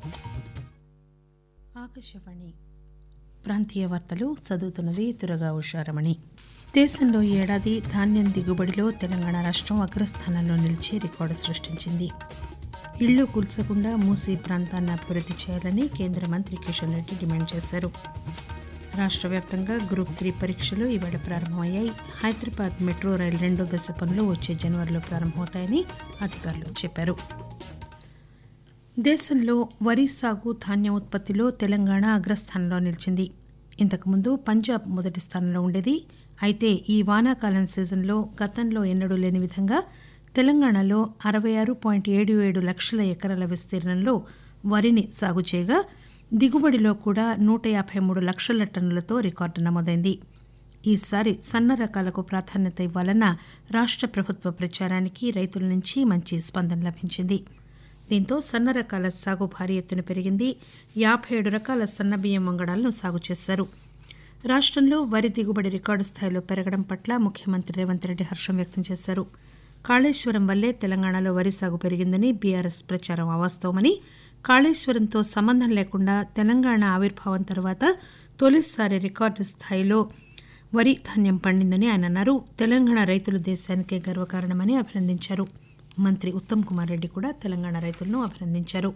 ఆకాశవాణి ప్రాంతీయ వార్తలు చదువుతున్నది తురగా ఉషారమణి దేశంలో ఈ ఏడాది ధాన్యం దిగుబడిలో తెలంగాణ రాష్ట్రం అగ్రస్థానంలో నిలిచి రికార్డు సృష్టించింది ఇళ్లు కూల్చకుండా మూసీ ప్రాంతాన్ని అభివృద్ధి చేయాలని కేంద్ర మంత్రి కిషన్ రెడ్డి డిమాండ్ చేశారు రాష్ట్ర వ్యాప్తంగా గ్రూప్ త్రీ పరీక్షలు ఈవేళ ప్రారంభమయ్యాయి హైదరాబాద్ మెట్రో రైలు రెండో దశ పనులు వచ్చే జనవరిలో ప్రారంభమవుతాయని అధికారులు చెప్పారు దేశంలో వరి సాగు ధాన్యం ఉత్పత్తిలో తెలంగాణ అగ్రస్థానంలో నిలిచింది ఇంతకుముందు పంజాబ్ మొదటి స్థానంలో ఉండేది అయితే ఈ వానాకాలం సీజన్లో గతంలో ఎన్నడూ లేని విధంగా తెలంగాణలో అరవై ఆరు పాయింట్ ఏడు ఏడు లక్షల ఎకరాల విస్తీర్ణంలో వరిని సాగు చేయగా దిగుబడిలో కూడా నూట యాభై మూడు లక్షల టన్నులతో రికార్డు నమోదైంది ఈసారి సన్న రకాలకు ప్రాధాన్యత ఇవ్వాలన్న రాష్ట్ర ప్రభుత్వ ప్రచారానికి రైతుల నుంచి మంచి స్పందన లభించింది దీంతో సన్న రకాల సాగు భారీ ఎత్తున పెరిగింది యాభై ఏడు రకాల సన్నబియ్యం వంగడాలను సాగు చేశారు రాష్ట్రంలో వరి దిగుబడి రికార్డు స్థాయిలో పెరగడం పట్ల ముఖ్యమంత్రి రేవంత్ రెడ్డి హర్షం వ్యక్తం చేశారు కాళేశ్వరం వల్లే తెలంగాణలో వరి సాగు పెరిగిందని బీఆర్ఎస్ ప్రచారం అవాస్తవమని కాళేశ్వరంతో సంబంధం లేకుండా తెలంగాణ ఆవిర్భావం తర్వాత తొలిసారి రికార్డు స్థాయిలో వరి ధాన్యం పండిందని ఆయన అన్నారు తెలంగాణ రైతులు దేశానికే గర్వకారణమని అభినందించారు మంత్రి ఉత్తమ్ కుమార్ రెడ్డి కూడా తెలంగాణ రైతులను అభినందించారు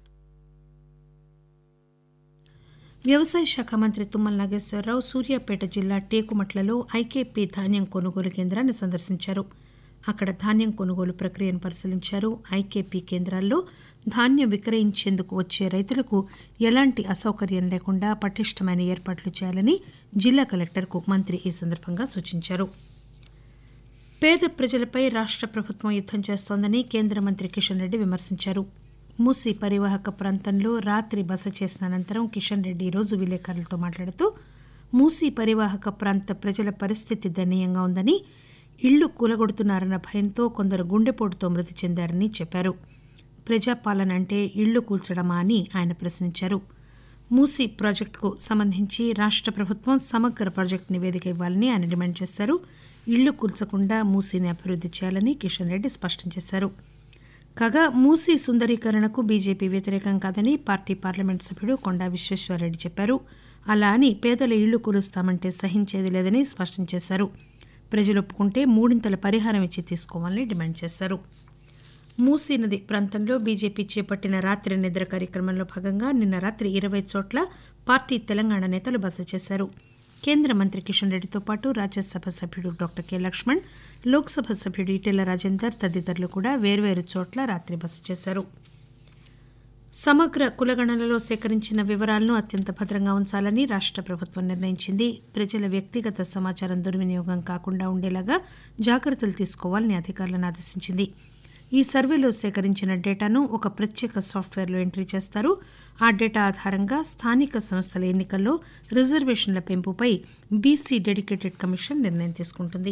వ్యవసాయ శాఖ మంత్రి తుమ్మల నాగేశ్వరరావు సూర్యాపేట జిల్లా టేకుమట్లలో ఐకేపీ ధాన్యం కొనుగోలు కేంద్రాన్ని సందర్శించారు అక్కడ ధాన్యం కొనుగోలు ప్రక్రియను పరిశీలించారు ఐకేపీ కేంద్రాల్లో ధాన్యం విక్రయించేందుకు వచ్చే రైతులకు ఎలాంటి అసౌకర్యం లేకుండా పటిష్టమైన ఏర్పాట్లు చేయాలని జిల్లా కలెక్టర్కు మంత్రి ఈ సందర్భంగా సూచించారు పేద ప్రజలపై రాష్ట్ర ప్రభుత్వం యుద్దం చేస్తోందని కేంద్ర మంత్రి కిషన్ రెడ్డి విమర్శించారు మూసీ పరివాహక ప్రాంతంలో రాత్రి బస చేసిన అనంతరం కిషన్ రెడ్డి ఈరోజు విలేకరులతో మాట్లాడుతూ మూసీ పరివాహక ప్రాంత ప్రజల పరిస్థితి దయనీయంగా ఉందని ఇళ్లు కూలగొడుతున్నారన్న భయంతో కొందరు గుండెపోటుతో మృతి చెందారని చెప్పారు ప్రజాపాలన అంటే ఇళ్లు కూల్చడమా అని ఆయన ప్రశ్నించారు మూసీ ప్రాజెక్టుకు సంబంధించి రాష్ట్ర ప్రభుత్వం సమగ్ర ప్రాజెక్టు నివేదిక ఇవ్వాలని ఆయన డిమాండ్ చేశారు ఇళ్లు కూల్చకుండా మూసీని అభివృద్ధి చేయాలని కిషన్ రెడ్డి స్పష్టం చేశారు కాగా మూసీ సుందరీకరణకు బీజేపీ వ్యతిరేకం కాదని పార్టీ పార్లమెంట్ సభ్యుడు కొండా విశ్వేశ్వరరెడ్డి చెప్పారు అలా అని పేదల ఇళ్లు కూలుస్తామంటే సహించేది లేదని స్పష్టం చేశారు ప్రజలు ఒప్పుకుంటే మూడింతల పరిహారం ఇచ్చి తీసుకోవాలని డిమాండ్ చేశారు మూసీ నది ప్రాంతంలో బీజేపీ చేపట్టిన రాత్రి నిద్ర కార్యక్రమంలో భాగంగా నిన్న రాత్రి ఇరవై చోట్ల పార్టీ తెలంగాణ నేతలు బస చేశారు కేంద్ర మంత్రి కిషన్ రెడ్డితో పాటు రాజ్యసభ సభ్యుడు డాక్టర్ కె లక్ష్మణ్ లోక్సభ సభ్యుడు ఈటెల రాజేందర్ తదితరులు కూడా వేర్వేరు చోట్ల రాత్రి బస చేశారు సమగ్ర కులగణనలో సేకరించిన వివరాలను అత్యంత భద్రంగా ఉంచాలని రాష్ట్ర ప్రభుత్వం నిర్ణయించింది ప్రజల వ్యక్తిగత సమాచారం దుర్వినియోగం కాకుండా ఉండేలాగా జాగ్రత్తలు తీసుకోవాలని అధికారులను ఆదేశించింది ఈ సర్వేలో సేకరించిన డేటాను ఒక ప్రత్యేక సాఫ్ట్వేర్లో ఎంట్రీ చేస్తారు ఆ డేటా ఆధారంగా స్థానిక సంస్థల ఎన్నికల్లో రిజర్వేషన్ల పెంపుపై బీసీ డెడికేటెడ్ కమిషన్ నిర్ణయం తీసుకుంటుంది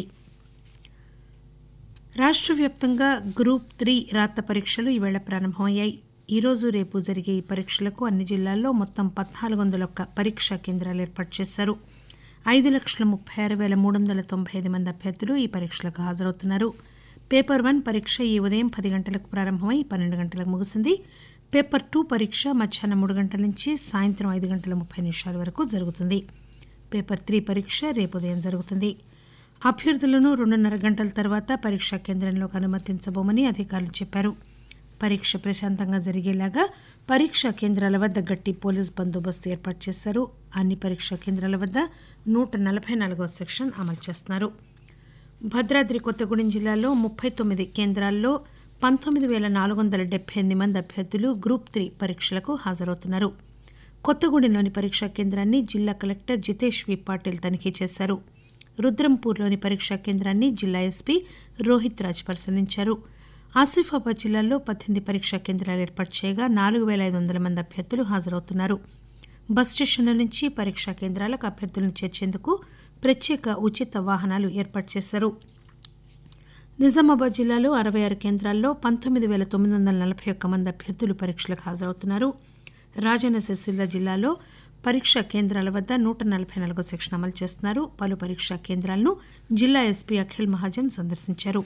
రాష్ట్ర వ్యాప్తంగా గ్రూప్ త్రీ రాత పరీక్షలు ఈవేళ ప్రారంభమయ్యాయి ఈరోజు రేపు జరిగే ఈ పరీక్షలకు అన్ని జిల్లాల్లో మొత్తం పద్నాలుగు వందల ఒక్క పరీక్షా కేంద్రాలు ఏర్పాటు చేశారు ఐదు లక్షల ముప్పై ఆరు వేల మూడు వందల తొంభై ఐదు మంది అభ్యర్థులు ఈ పరీక్షలకు హాజరవుతున్నారు పేపర్ వన్ పరీక్ష ఈ ఉదయం పది గంటలకు ప్రారంభమై పన్నెండు గంటలకు ముగిసింది పేపర్ టూ పరీక్ష మధ్యాహ్నం మూడు గంటల నుంచి సాయంత్రం ఐదు గంటల ముప్పై నిమిషాల వరకు జరుగుతుంది పేపర్ త్రీ పరీక్ష రేపు ఉదయం జరుగుతుంది అభ్యర్థులను రెండున్నర గంటల తర్వాత పరీక్షా కేంద్రంలోకి అనుమతించబోమని అధికారులు చెప్పారు పరీక్ష ప్రశాంతంగా జరిగేలాగా పరీక్షా కేంద్రాల వద్ద గట్టి పోలీస్ బందోబస్తు ఏర్పాటు చేశారు అన్ని పరీక్షా కేంద్రాల వద్ద నూట నలభై నాలుగవ సెక్షన్ అమలు చేస్తున్నారు భద్రాద్రి కొత్తగూడెం జిల్లాలో ముప్పై తొమ్మిది కేంద్రాల్లో పంతొమ్మిది వేల నాలుగు వందల డెబ్బై ఎనిమిది మంది అభ్యర్థులు గ్రూప్ త్రీ పరీక్షలకు హాజరవుతున్నారు కొత్తగూడెంలోని పరీక్షా కేంద్రాన్ని జిల్లా కలెక్టర్ జితేష్ వి పాటిల్ తనిఖీ చేశారు రుద్రంపూర్లోని పరీక్షా కేంద్రాన్ని జిల్లా ఎస్పీ రోహిత్ రాజ్ పరిశీలించారు ఆసిఫాబాద్ జిల్లాలో పద్దెనిమిది పరీక్షా కేంద్రాలు ఏర్పాటు చేయగా నాలుగు వేల ఐదు వందల మంది అభ్యర్థులు హాజరవుతున్నారు బస్ స్టేషన్ల నుంచి పరీక్షా కేంద్రాలకు అభ్యర్థులను చేర్చేందుకు ప్రత్యేక ఉచిత వాహనాలు ఏర్పాటు చేశారు నిజామాబాద్ జిల్లాలో అరవై ఆరు కేంద్రాల్లో పంతొమ్మిది వేల తొమ్మిది వందల నలభై ఒక్క మంది అభ్యర్థులు పరీక్షలకు హాజరవుతున్నారు రాజన్న సిరిసిల్ల జిల్లాలో పరీక్షా కేంద్రాల వద్ద నూట నలభై నాలుగో సెక్షన్ అమలు చేస్తున్నారు పలు పరీక్షా కేంద్రాలను జిల్లా ఎస్పీ అఖిల్ మహాజన్ సందర్శించారు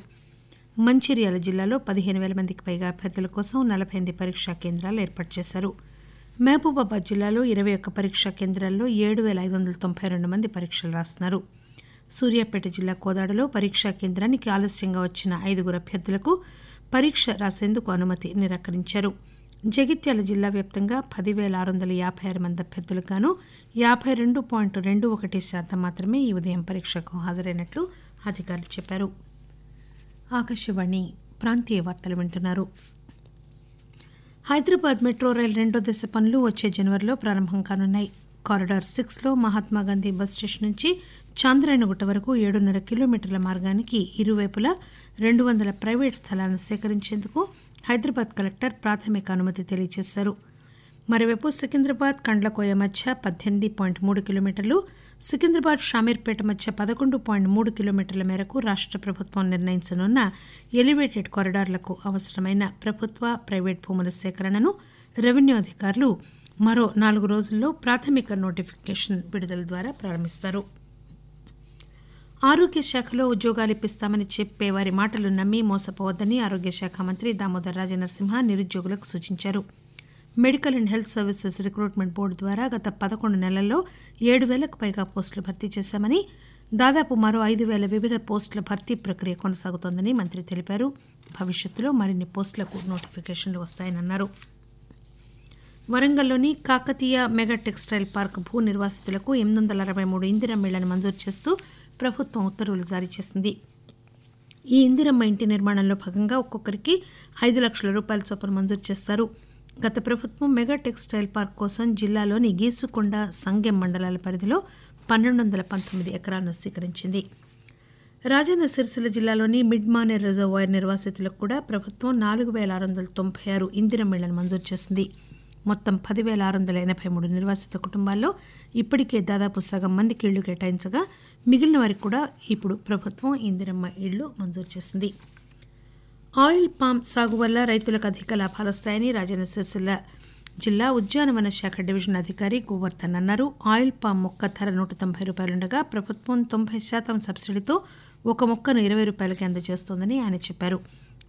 మంచిర్యాల జిల్లాలో పదిహేను వేల మందికి పైగా అభ్యర్థుల కోసం నలభై ఎనిమిది పరీక్షా కేంద్రాలు ఏర్పాటు చేశారు మహబూబాబాద్ జిల్లాలో ఇరవై ఒక్క పరీక్షా కేంద్రాల్లో ఏడు పేల ఐదు వందల తొంభై రెండు మంది పరీక్షలు రాస్తున్నారు సూర్యాపేట జిల్లా కోదాడలో పరీక్షా కేంద్రానికి ఆలస్యంగా వచ్చిన ఐదుగురు అభ్యర్థులకు పరీక్ష రాసేందుకు అనుమతి నిరాకరించారు జగిత్యాల జిల్లా వ్యాప్తంగా పదివేల ఆరు వందల యాభై ఆరు మంది అభ్యర్థులకు గాను యాభై రెండు పాయింట్ రెండు ఒకటి శాతం మాత్రమే ఈ ఉదయం పరీక్షకు హాజరైనట్లు అధికారులు చెప్పారు ఆకాశవాణి ప్రాంతీయ వార్తలు వింటున్నారు హైదరాబాద్ మెట్రో రైల్ రెండో దశ పనులు వచ్చే జనవరిలో ప్రారంభం కానున్నాయి కారిడార్ సిక్స్లో మహాత్మాగాంధీ బస్ స్టేషన్ నుంచి చాంద్రాయణగుట్ట వరకు ఏడున్నర కిలోమీటర్ల మార్గానికి ఇరువైపులా రెండు వందల ప్రైవేట్ స్థలాలను సేకరించేందుకు హైదరాబాద్ కలెక్టర్ ప్రాథమిక అనుమతి తెలియజేశారు మరోవైపు సికింద్రాబాద్ కండ్లకోయ మధ్య పద్దెనిమిది పాయింట్ మూడు కిలోమీటర్లు సికింద్రాబాద్ షామీర్పేట మధ్య పదకొండు పాయింట్ మూడు కిలోమీటర్ల మేరకు రాష్ట ప్రభుత్వం నిర్ణయించనున్న ఎలివేటెడ్ కారిడార్లకు అవసరమైన ప్రభుత్వ ప్రైవేట్ భూముల సేకరణను రెవెన్యూ అధికారులు మరో నాలుగు రోజుల్లో ప్రాథమిక నోటిఫికేషన్ విడుదల ద్వారా ప్రారంభిస్తారు ఆరోగ్య శాఖలో ఉద్యోగాలు ఇప్పిస్తామని చెప్పే వారి మాటలు నమ్మి మోసపోవద్దని ఆరోగ్య శాఖ మంత్రి దామోదర్ రాజనరసింహ నిరుద్యోగులకు సూచించారు medical and health services recruitment board ద్వారా గత పదకొండు నెలల్లో ఏడు వేలకు పైగా పోస్టులు భర్తీ చేశామని దాదాపు మరో ఐదు వేల వివిధ పోస్టుల భర్తీ ప్రక్రియ కొనసాగుతోందని మంత్రి తెలిపారు భవిష్యత్తులో మరిన్ని పోస్టులకు నోటిఫికేషన్లు వస్తాయని అన్నారు వరంగల్లోని కాకతీయ మెగా టెక్స్టైల్ పార్క్ భూ నిర్వాసితులకు ఎనిమిది వందల అరవై మూడు ఇందిరమ్మళ్లను మంజూరు చేస్తూ ప్రభుత్వం ఉత్తర్వులు జారీ చేసింది ఈ ఇందిరమ్మ ఇంటి నిర్మాణంలో భాగంగా ఒక్కొక్కరికి ఐదు లక్షల రూపాయల చొప్పున మంజూరు చేస్తారు గత ప్రభుత్వం మెగా టెక్స్టైల్ పార్క్ కోసం జిల్లాలోని గీసుకొండ సంగెం మండలాల పరిధిలో పన్నెండు వందల పంతొమ్మిది ఎకరాలను స్వీకరించింది రాజన్న సిరిసిల్ల జిల్లాలోని మిడ్ మానేర్ రిజర్వాయర్ నిర్వాసితులకు కూడా ప్రభుత్వం నాలుగు వేల ఆరు వందల తొంభై ఆరు ఇందిరమ్మళ్లను మంజూరు చేసింది మొత్తం పదివేల ఆరు వందల ఎనభై మూడు నిర్వాసిత కుటుంబాల్లో ఇప్పటికే దాదాపు సగం మందికి ఇళ్లు కేటాయించగా మిగిలిన వారికి కూడా ఇప్పుడు ప్రభుత్వం ఇందిరమ్మ ఇళ్లు మంజూరు చేసింది ఆయిల్ పామ్ సాగు వల్ల రైతులకు అధిక లాభాలు వస్తాయని రాజన్న సిరిసిల్ల జిల్లా ఉద్యానవన శాఖ డివిజన్ అధికారి గోవర్ధన్ అన్నారు ఆయిల్ పామ్ మొక్క ధర నూట తొంభై రూపాయలుండగా ప్రభుత్వం తొంభై శాతం సబ్సిడీతో ఒక మొక్కను ఇరవై రూపాయలకి అందజేస్తోందని ఆయన చెప్పారు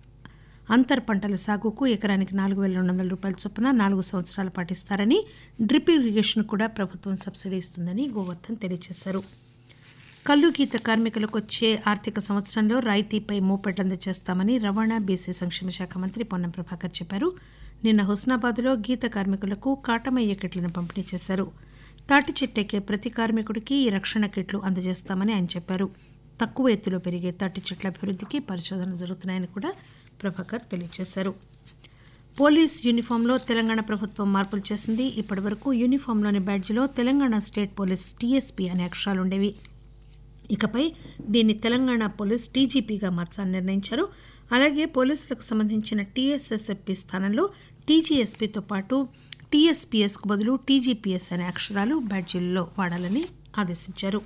అంతర్ పంటల సాగుకు ఎకరానికి నాలుగు వేల రెండు వందల రూపాయల చొప్పున నాలుగు సంవత్సరాలు పాటిస్తారని డ్రిప్ ఇరిగేషన్ కూడా ప్రభుత్వం సబ్సిడీ ఇస్తుందని గోవర్ధన్ తెలియజేశారు కల్లు గీత కార్మికులకు వచ్చే ఆర్థిక సంవత్సరంలో రాయితీపై మోపెడ్లు అందజేస్తామని రవాణా బీసీ సంక్షేమ శాఖ మంత్రి పొన్నం ప్రభాకర్ చెప్పారు నిన్న హుస్నాబాద్లో గీత కార్మికులకు కాటమయ్య కిట్లను పంపిణీ చేశారు తాటి చెట్టెక్కే ప్రతి కార్మికుడికి ఈ రక్షణ కిట్లు అందజేస్తామని ఆయన చెప్పారు తక్కువ ఎత్తులో పెరిగే తాటి చెట్ల అభివృద్ధికి పరిశోధనలు జరుగుతున్నాయని కూడా ప్రభాకర్ తెలియజేశారు పోలీస్ యూనిఫామ్లో తెలంగాణ ప్రభుత్వం మార్పులు చేసింది ఇప్పటి వరకు యూనిఫామ్లోని బ్యాడ్జిలో తెలంగాణ స్టేట్ పోలీస్ టీఎస్పీ అనే అక్షరాలు ఉండేవి ఇకపై దీన్ని తెలంగాణ పోలీస్ టీజీపీగా మార్చాలని నిర్ణయించారు అలాగే పోలీసులకు సంబంధించిన టీఎస్ఎస్ఎఫ్పి స్థానంలో టీజీఎస్పీతో పాటు టీఎస్పీఎస్కు బదులు టీజీపీఎస్ అనే అక్షరాలు బ్యాడ్జీల్లో వాడాలని ఆదేశించారు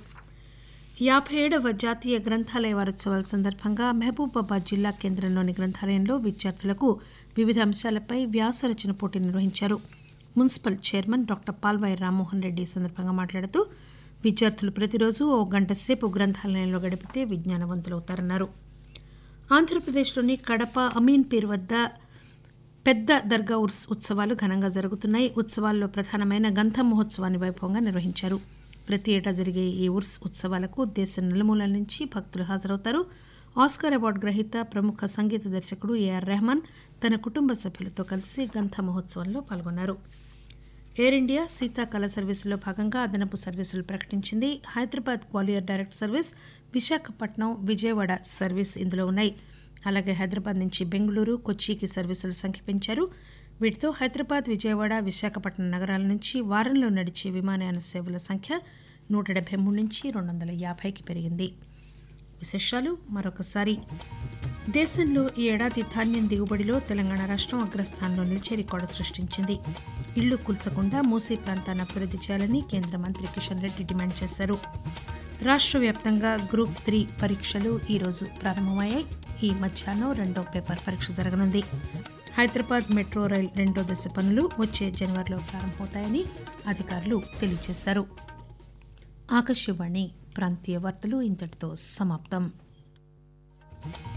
యాభై ఏడవ జాతీయ గ్రంథాలయ వారోత్సవాల సందర్భంగా మహబూబాబాద్ జిల్లా కేంద్రంలోని గ్రంథాలయంలో విద్యార్థులకు వివిధ అంశాలపై వ్యాసరచన పోటీ నిర్వహించారు municipal chairman doctor Palvai Rammohan Reddy ఈ సందర్భంగా మాట్లాడుతూ విద్యార్థులు ప్రతిరోజు ఓ గంట సేపు గ్రంథాలయంలో గడిపితే విజ్ఞానవంతులవుతారన్నారు ఆంధ్రప్రదేశ్లోని కడప అమీన్ పీర్ వద్ద పెద్ద దర్గా ఉర్స్ ఉత్సవాలు ఘనంగా జరుగుతున్నాయి ఉత్సవాల్లో ప్రధానమైన గంధ మహోత్సవాన్ని వైభవంగా నిర్వహించారు ప్రతి ఏటా జరిగే ఈ ఉర్స్ ఉత్సవాలకు దేశ నలుమూలల నుంచి భక్తులు హాజరవుతారు ఆస్కార్ అవార్డు గ్రహీత ప్రముఖ సంగీత దర్శకుడు ఏఆర్ రెహమాన్ తన కుటుంబ సభ్యులతో కలిసి గంధ మహోత్సవంలో పాల్గొన్నారు ఎయిర్ ఇండియా శీతాకాల సర్వీసుల్లో భాగంగా అదనపు సర్వీసులు ప్రకటించింది Hyderabad Gwalior direct service Visakhapatnam Vijayawada service ఇందులో ఉన్నాయి అలాగే హైదరాబాద్ నుంచి బెంగళూరు కొచ్చికి సర్వీసుల సంఖ్య పెంచారు వీటితో హైదరాబాద్ విజయవాడ విశాఖపట్నం నగరాల నుంచి వారంలో నడిచే విమానయాన సేవల సంఖ్య నూట డెబ్బై మూడు నుంచి రెండు వందల యాభైకి పెరిగింది విశేషాలు మరొకసారి దేశంలో ఈ ఏడాది ధాన్యం దిగుబడిలో తెలంగాణ రాష్ట్రం అగ్రస్థానంలో నిలిచే రికార్డు సృష్టించింది ఇళ్లు కూల్చకుండా మూసీ ప్రాంతాన్ని అభివృద్ధి చేయాలని కేంద్ర మంత్రి కిషన్ రెడ్డి డిమాండ్ చేశారు రాష్ట్ర వ్యాప్తంగా గ్రూప్ త్రీ పరీక్షలు ఈరోజు ప్రారంభమయ్యాయి ఈ మధ్యాహ్నం రెండో పేపర్ పరీక్ష జరగనుంది హైదరాబాద్ మెట్రో రైల్ రెండో దశ పనులు వచ్చే జనవరిలో ప్రారంభమవుతాయని అధికారులు తెలియజేశారు ఆకాశవాణి ప్రాంతీయ వార్తలు ఇంతటితో సమాప్తం